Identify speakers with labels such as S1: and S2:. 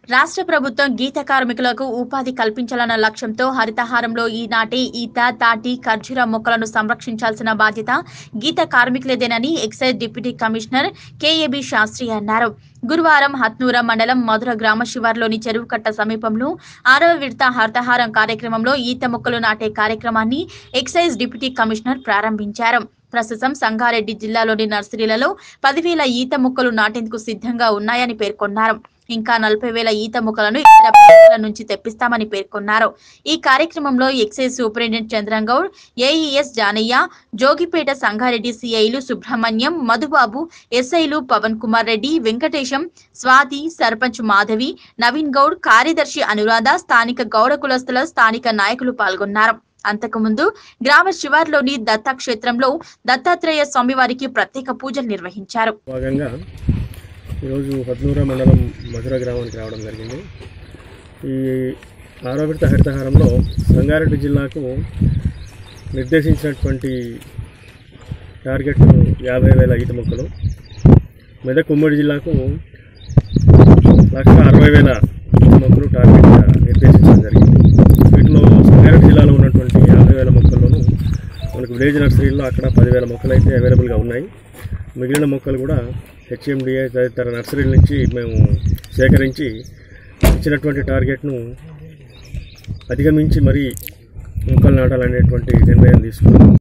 S1: రాష్ట్ర ప్రభుత్వం గీత కార్మికులకు ఉపాధి కల్పించాలన్న లక్ష్యంతో హరితహారంలో ఈనాటి ఈత తాటి ఖర్జూర మొక్కలను సంరక్షించాల్సిన బాధ్యత గీత కార్మికులదేనని excise deputy commissioner K A B Sastri అన్నారు గురువారం హత్నూర మండలం మధుర గ్రామ శివార్లోని చెరువు కట్ట సమీపంలో ఆరవ విడత హరితహారం కార్యక్రమంలో ఈత మొక్కలు నాటే కార్యక్రమాన్ని ఎక్సైజ్ డిప్యూటీ కమిషనర్ ప్రారంభించారు ప్రస్తుతం సంగారెడ్డి జిల్లాలోని నర్సరీలలో పదివేల ఈత మొక్కలు నాటేందుకు సిద్ధంగా ఉన్నాయని పేర్కొన్నారు ఇంకా నలభై వేల ఈత మొక్కలను ఇతర ప్రాంతాల నుంచి తెప్పిస్తామని పేర్కొన్నారు ఈ కార్యక్రమంలో excise superintendent Chandramgoud AES Janaiah Jogipet Sangareddy సిఐలు సుబ్రహ్మణ్యం మధుబాబు ఎస్ఐలు పవన్ కుమార్ రెడ్డి వెంకటేశం స్వాతి సర్పంచ్ మాధవి నవీన్ గౌడ్ కార్యదర్శి అనురాధ స్థానిక గౌడ కులస్తుల స్థానిక నాయకులు పాల్గొన్నారు అంతకుముందు గ్రామ శివార్లోని దత్తా క్షేత్రంలో దత్తాత్రేయ స్వామివారికి ప్రత్యేక పూజలు నిర్వహించారు
S2: భాగంగా ఈరోజు పద్నూర మండలం మధుర గ్రామానికి రావడం జరిగింది ఈ ఆరో విడత హరితహారంలో సంగారెడ్డి జిల్లాకు నిర్దేశించినటువంటి టార్గెట్ యాభై వేల ఈత మొక్కలు మెదక్ ఉమ్మడి జిల్లాకు లక్ష అరవై వేల ఈత మొక్కలు టార్గెట్గా నిర్దేశించడం జరిగింది వీటిలో సంగారెడ్డి జిల్లాలో ఉన్నటువంటి యాభై వేల మొక్కల్లోనూ మనకు విలేజ్ నర్సరీల్లో అక్కడ పదివేల మొక్కలు అయితే అవైలబుల్గా ఉన్నాయి మిగిలిన మొక్కలు కూడా హెచ్ఎండిఏ తదితర నర్సరీల నుంచి మేము సేకరించి ఇచ్చినటువంటి టార్గెట్ను అధిగమించి మరీ మొక్కలు నాటాలనేటువంటి నిర్ణయం తీసుకున్నాం